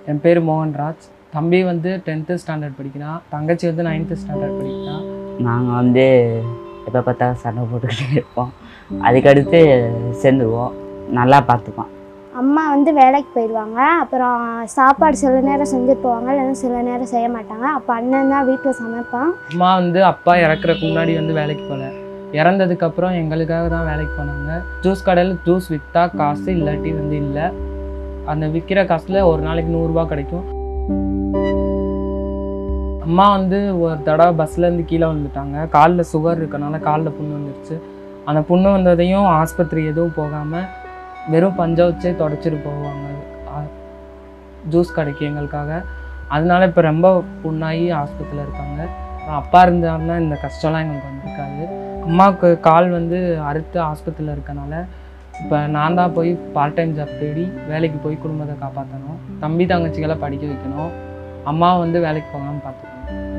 என் பேர் மோகன்ராஜ் தம்பி வந்து டென்த்து ஸ்டாண்டர்ட் படிக்கிறான் தங்கச்சி வந்து நைன்த்து ஸ்டாண்டர்ட் படிக்கிறான் நாங்கள் வந்து எப்போ பார்த்தா சண்டை போட்டுக்கிட்டே இருப்போம் அதுக்கடுத்து சேர்ந்துருவோம் நல்லா பார்த்துப்போம் அம்மா வந்து வேலைக்கு போயிடுவாங்க அப்புறம் சாப்பாடு சில நேரம் செஞ்சுட்டு போவாங்க இல்லைன்னா சில நேரம் செய்ய மாட்டாங்க அப்போ அண்ணன் தான் வீட்டில் சமைப்பான் அம்மா வந்து அப்பா இறக்குறதுக்கு முன்னாடி வந்து வேலைக்கு போகல இறந்ததுக்கப்புறம் எங்களுக்காக தான் வேலைக்கு போனாங்க ஜூஸ் கடையில் ஜூஸ் விற்றா காசு இல்லாட்டி வந்து இல்லை அந்த விற்கிற காசில் ஒரு நாளைக்கு நூறுரூவா கிடைக்கும் அம்மா வந்து ஒரு தடவை பஸ்லேருந்து கீழே வந்துட்டாங்க காலில் சுகர் இருக்கனால காலில் புண்ணு வந்துருச்சு அந்த புண்ணு வந்ததையும் ஆஸ்பத்திரி எதுவும் போகாமல் வெறும் பஞ்சை வச்சே தொடச்சிட்டு போவாங்க ஆ- ஜூஸ் கடைக்கு எங்களுக்காக அதனால இப்போ ரொம்ப புண்ணாகி ஆஸ்பத்திரியில் இருக்காங்க அப்புறம் அப்பா இருந்தாருன்னா இந்த கஷ்டம்லாம் எங்களுக்கு வந்திருக்காது அம்மாவுக்கு கால் வந்து அறுத்து ஆஸ்பத்திரியில் இருக்கனால இப்போ நான் தான் போய் பார்ட் டைம் ஜாப் தேடி வேலைக்கு போய் குடும்பத்தை காப்பாற்றணும் தம்பி தங்கச்சிகளை படிக்க வைக்கணும் அம்மா வந்து வேலைக்கு போகாமல் பார்த்துக்கணும்